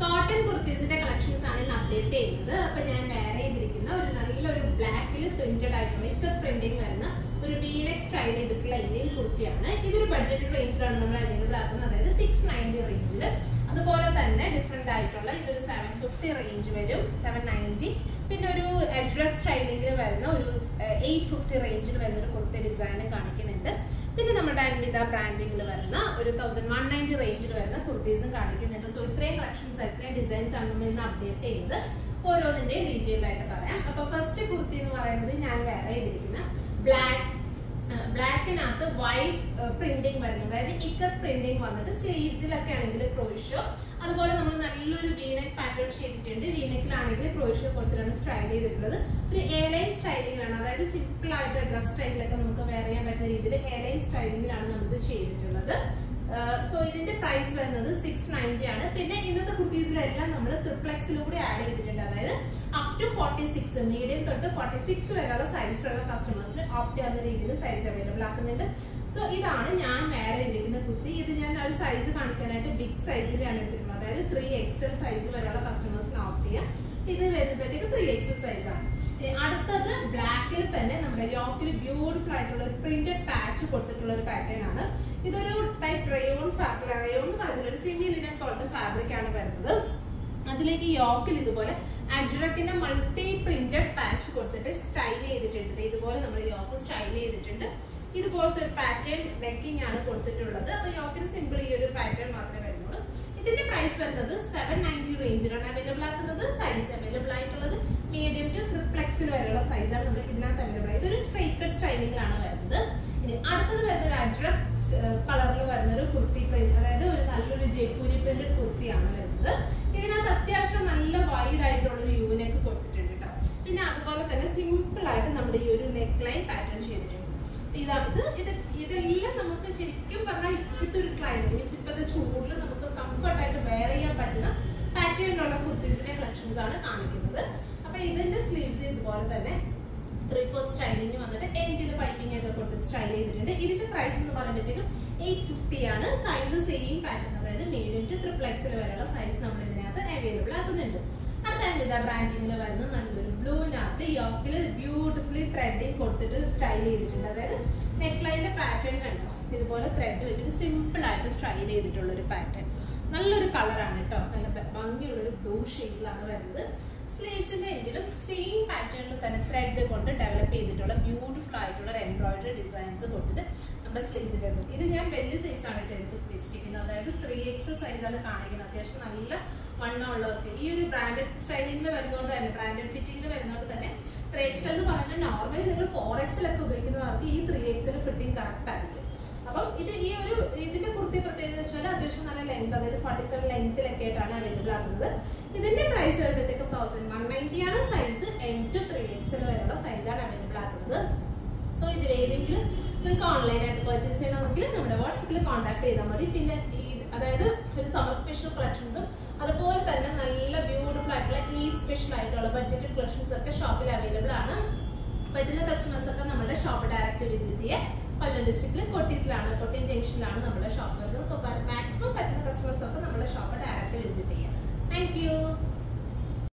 cotton കുർത്തീസിന്റെ collections ആണ് ഇന്ന് update ചെയ്യുന്നത് അപ്പൊ ഞാൻ വേറെ ചെയ്തിരിക്കുന്ന ഒരു നല്ലൊരു ബ്ലാക്കിൽ പ്രിന്റഡ് ആയിട്ടുള്ള ഇക്കർ പ്രിന്റിംഗ് വരുന്ന ഒരു വീനെക്സ് ട്രൈ ചെയ്തിട്ടുള്ള ഇന്ത്യൻ കുർത്തിയാണ് ഇതൊരു ബഡ്ജറ്റ് റേഞ്ചിലാണ് നമ്മൾ അവൈലബിൾ ആക്കുന്നത് അതായത് സിക്സ് നയൻറ്റി റേഞ്ചിൽ അതുപോലെ തന്നെ ഡിഫറെന്റ് ആയിട്ടുള്ള ഇതൊരു സെവൻ ഫിഫ്റ്റി റേഞ്ച് വരും സെവൻ നയൻറ്റി പിന്നെ ഒരു എജ്രക് സ്റ്റൈലിംഗിൽ വരുന്ന ഒരു എയ്റ്റ് ഫിഫ്റ്റി റേഞ്ചിൽ വരുന്ന ഒരു കുർത്തി ഡിസൈൻ കാണിക്കുന്നുണ്ട് പിന്നെ നമ്മുടെ അൻവിത ബ്രാൻഡിങ്ങിൽ വരുന്ന ഒരു തൗസൻഡ് വൺ നയൻറ്റി റേഞ്ചിൽ വരുന്ന കുർത്തീസും കാണിക്കുന്നുണ്ട് സോ ഇത്രയും കളക്ഷൻസ് ഇത്രയും ഡിസൈൻസ് ആണ് നമ്മൾ ഇന്ന് അപ്ഡേറ്റ് ചെയ്യുന്നത് ഓരോന്നിന്റെയും ഡീറ്റെയിൽ ആയിട്ട് പറയാം അപ്പൊ ഫസ്റ്റ് കുർത്തി എന്ന് പറയുന്നത് ഞാൻ വേറെ ചെയ്തിരിക്കുന്ന ബ്ലാക്ക് ബ്ലാക്കിനകത്ത് വൈറ്റ് പ്രിന്റിംഗ് വരുന്നത് അതായത് ഇക്കർ പ്രിന്റിംഗ് വന്നിട്ട് സ്ലീവ്സിലൊക്കെ ആണെങ്കിൽ ക്രോഷോ അതുപോലെ നമ്മൾ നല്ലൊരു വീനെക്ക് പാറ്റേൺ ചെയ്തിട്ടുണ്ട് വീനെക്കിലാണെങ്കിൽ ക്രോഷോ കൊടുത്തിട്ടാണ് സ്റ്റൈൽ ചെയ്തിട്ടുള്ളത് ഒരു എയർലൈൻ സ്റ്റൈലിംഗിലാണ് അതായത് സിമ്പിൾ ആയിട്ട് ഡ്രസ് സ്റ്റൈലിലൊക്കെ നമുക്ക് വെയർ ചെയ്യാൻ പറ്റുന്ന രീതിയിൽ എയർലൈൻ സ്റ്റൈലിംഗിലാണ് നമ്മളിത് ചെയ്തിട്ടുള്ളത് സോ ഇതിന്റെ പ്രൈസ് വരുന്നത് സിക്സ് നയൻറ്റി ആണ് പിന്നെ ഇന്നത്തെ കുർത്തീസിലെല്ലാം നമ്മൾ ട്രിപ്ലെക്സിലും കൂടി ആഡ് ചെയ്തിട്ടുണ്ട് അതായത് up to forty six medium തൊട്ട് ഫോർട്ടി സിക്സ് വരെയുള്ള സൈസിലുള്ള കസ്റ്റമേഴ്സിന് ഓപ്റ്റ് ചെയ്യുന്ന രീതിയിൽ സൈസ് അവൈലബിൾ ആക്കുന്നുണ്ട് സോ ഇതാണ് ഞാൻ വേറെ ഇരിക്കുന്ന കുർത്തി ഇത് ഞാൻ ഒരു സൈസ് കാണിക്കാനായിട്ട് ബിഗ് സൈസിലാണ് എടുത്തിട്ടുള്ളത് അതായത് ത്രീ എക്സൽ സൈസ് വരെയുള്ള കസ്റ്റമേഴ്സിന് ഓപ്റ്റ് ചെയ്യാം ഇത് വരുമ്പോഴത്തേക്ക് ത്രീ എക്സൽ സൈസ് ആണ് അടുത്തത് ബ്ലാക്കിൽ തന്നെ നമ്മുടെ യോക്കിൽ ബ്യൂട്ടിഫുൾ ആയിട്ടുള്ള ഒരു പ്രിന്റഡ് പാച്ച് കൊടുത്തിട്ടുള്ള ഒരു പാറ്റേൺ ആണ് ഇതൊരു ടൈപ്പ് റയോൺ ഫാബ്രിക് റയോൺ എന്ന് പറയുന്നത് ഒരു സെമി ലിനൻ പോലത്തെ ഫാബ്രിക് ആണ് വരുന്നത് അതിലേക്ക് യോക്കിൽ ഇതുപോലെ അജ്രക്കിന്റെ മൾട്ടി പ്രിന്റഡ് പാച്ച് കൊടുത്തിട്ട് സ്റ്റൈൽ ചെയ്തിട്ടുണ്ട് ഇതുപോലെ നമ്മൾ യോക്ക് സ്റ്റൈൽ ചെയ്തിട്ടുണ്ട് ഇതുപോലത്തെ ഒരു പാറ്റേൺ നെക്കിംഗ് ആണ് കൊടുത്തിട്ടുള്ളത് അപ്പൊ യോക്കിന് സിമ്പിൾ ഈ ഒരു പാറ്റേൺ മാത്രമേ വരുന്നുള്ളൂ ഇതിന്റെ പ്രൈസ് വരുന്നത് സെവൻ നയൻറ്റി റേഞ്ചിലാണ് അവൈലബിൾ ആക്കുന്നത് സൈസ് അവൈലബിൾ ആയിട്ടുള്ളത് മീഡിയം ടു ട്രിപ്ലെക്സിൽ വരെയുള്ള സൈസാണ് നമ്മൾ ഇതിനകത്ത് അവൈലബിൾ ആയത് ഒരു സ്ട്രൈക്കഡ് സ്റ്റൈലിംഗിലാണ് വരുന്നത് ഇനി അടുത്തത് വരുന്ന ഒരു അഡ്രക് കളറിൽ വരുന്ന ഒരു കുർത്തി പ്രിന്റ് അതായത് ഒരു നല്ലൊരു ജയ്പൂരി പ്രിന്റഡ് കുർത്തിയാണ് വരുന്നത് ഇതിനകത്ത് അത്യാവശ്യം നല്ല വൈഡ് ആയിട്ടുള്ള ഒരു യൂനെക്ക് കൊടുത്തിട്ടുണ്ട് കേട്ടോ പിന്നെ അതുപോലെ തന്നെ സിമ്പിൾ ആയിട്ട് നമ്മുടെ ഈ ഒരു നെക്ക് ലൈൻ പാറ്റേൺ ചെയ്തിട്ടുണ്ട് ഇതാണ് ഇത് ഇതെല്ലാം നമുക്ക് ശരിക്കും പറഞ്ഞാൽ ഇപ്പോഴത്തെ ഒരു ക്ലൈമറ്റ് മീൻസ് ഇപ്പോഴത്തെ ചൂടിൽ നമുക്ക് കംഫർട്ട് ആയിട്ട് വെയർ ചെയ്യാൻ പറ്റുന്ന പാറ്റേണിലുള്ള കുർത്തീസിന്റെ കളക്ഷൻസ് ആണ് കാണിക്കുന്നത് അപ്പൊ ഇതിന്റെ സ്ലീവ്സ് ഇതുപോലെ തന്നെ ത്രീ ഫോർ സ്റ്റൈലിംഗ് വന്നിട്ട് എൻഡിൽ പൈപ്പിംഗ് ഒക്കെ കൊടുത്ത് സ്റ്റൈൽ ചെയ്തിട്ടുണ്ട് ഇതിന്റെ പ്രൈസ് എന്ന് പറയുമ്പോഴത്തേക്കും എയ്റ്റ് ഫിഫ്റ്റി ആണ് സൈസ് സെയിം പാറ്റേൺ അതായത് മീഡിയം ടു ട്രിപ്ലെക്സിൽ വരെയുള്ള സൈസ് നമ്മൾ ഇതിനകത്ത് അവൈലബിൾ ആക്കുന്നുണ്ട് അടുത്ത അഞ്ചിത ബ്രാൻഡിങ്ങിൽ വരുന്ന നല്ലൊരു ബ്ലൂവിനകത്ത് യോക്കിൽ ബ്യൂട്ടിഫുള്ളി ത്രെഡിങ് കൊടുത്തിട്ട് സ്റ്റൈൽ ചെയ്തിട്ടുണ്ട് അതായത് നെക്ക് ലൈനിന്റെ പാറ്റേൺ കണ്ടോ ഇതുപോലെ ത്രെഡ് വെച്ചിട്ട് സിമ്പിൾ ആയിട്ട് സ്റ്റൈൽ ചെയ്തിട്ടുള്ള ഒരു പാറ്റേൺ നല്ലൊരു കളറാണ് കേട്ടോ നല്ല ഭംഗിയുള്ള ഒരു ബ്ലൂ ഷെയ്ഡിലാണ് വരുന്നത് സ്ലീവ്സിന്റെ എങ്കിലും സെയിം പാറ്റേണിൽ തന്നെ ത്രെഡ് കൊണ്ട് ഡെവലപ്പ് ചെയ്തിട്ടുള്ള ബ്യൂട്ടിഫുൾ ആയിട്ടുള്ള ഒരു എംബ്രോയിഡറി ഡിസൈൻസ് കൊടുത്തിട്ട് നമ്മുടെ സ്ലീവ്സിൽ വരുന്നു ഇത് ഞാൻ വലിയ സൈസ് ആണ് എടുത്ത് വെച്ചിരിക്കുന്നത് അതായത് ത്രീ എക്സ് സൈസ് ആണ് കാണിക്കുന്നത് അത്യാവശ്യം നല്ല വണ്ണം ഉള്ളവർക്ക് ഈ ഒരു ബ്രാൻഡഡ് സ്റ്റൈലിംഗിൽ വരുന്നതുകൊണ്ട് തന്നെ ബ്രാൻഡഡ് ഫിറ്റിംഗിൽ വരുന്നതുകൊണ്ട് തന്നെ ത്രീ എക്സൽ എന്ന് പറയുന്നത് നോർമലി നിങ്ങൾ ഫോർ എക്സൽ ഒക്കെ ഉപയോഗിക്കുന്നവർക്ക് ഈ ത്രീ എക്സൽ ഫിറ്റിംഗ് കറക്റ്റ് ആയിരിക്കും അപ്പം ഇത് ഈ ഒരു ഇതിന്റെ കുർത്തി പ്രത്യേകത വെച്ചാൽ അത്യാവശ്യം നല്ല ലെങ്ത് അതായത് ഫോർട്ടി സെവൻ ലെങ്ത്തിലൊക്കെ ആയിട്ടാണ് അവൈലബിൾ ആക്കുന്നത് ഇതിന്റെ പ്രൈസ് വരുമ്പോഴത്തേക്കും തൗസൻഡ് വൺ നയൻറ്റി ആണ് size M to three XL വരെയുള്ള സൈസാണ് അവൈലബിൾ ആക്കുന്നത് സോ ഇതിൽ ഏതെങ്കിലും നിങ്ങൾക്ക് ഓൺലൈനായിട്ട് പർച്ചേസ് ചെയ്യണമെങ്കിൽ നമ്മുടെ വാട്സപ്പിൽ കോൺടാക്ട് ചെയ്താൽ മതി പിന്നെ ഈ അതായത് ഒരു സമ്മർ സ്പെഷ്യൽ കളക്ഷൻസും അതുപോലെ തന്നെ നല്ല ബ്യൂട്ടിഫുൾ ആയിട്ടുള്ള ഈ സ്പെഷ്യൽ ആയിട്ടുള്ള ബഡ്ജറ്റ് കളക്ഷൻസ് ഒക്കെ ഷോപ്പിൽ അവൈലബിൾ ആണ് പറ്റുന്ന കസ്റ്റമേഴ്സ് ഒക്കെ നമ്മുടെ ഷോപ്പ് ഡയറക്റ്റ് വിസിറ്റ് ചെയ്യുക കൊല്ലം ഡിസ്ട്രിക്റ്റിൽ കൊട്ടിയത്തിലാണ് കൊട്ടിയം ജംഗ്ഷനിലാണ് നമ്മുടെ ഷോപ്പ് വരുന്നത് സോ മാക്സിമം പറ്റുന്ന കസ്റ്റമേഴ്സ് ഒക്കെ നമ്മുടെ ഷോപ്പ് ഡയറക്റ്റ് വിസിറ്റ് ചെയ്യുക താങ്ക്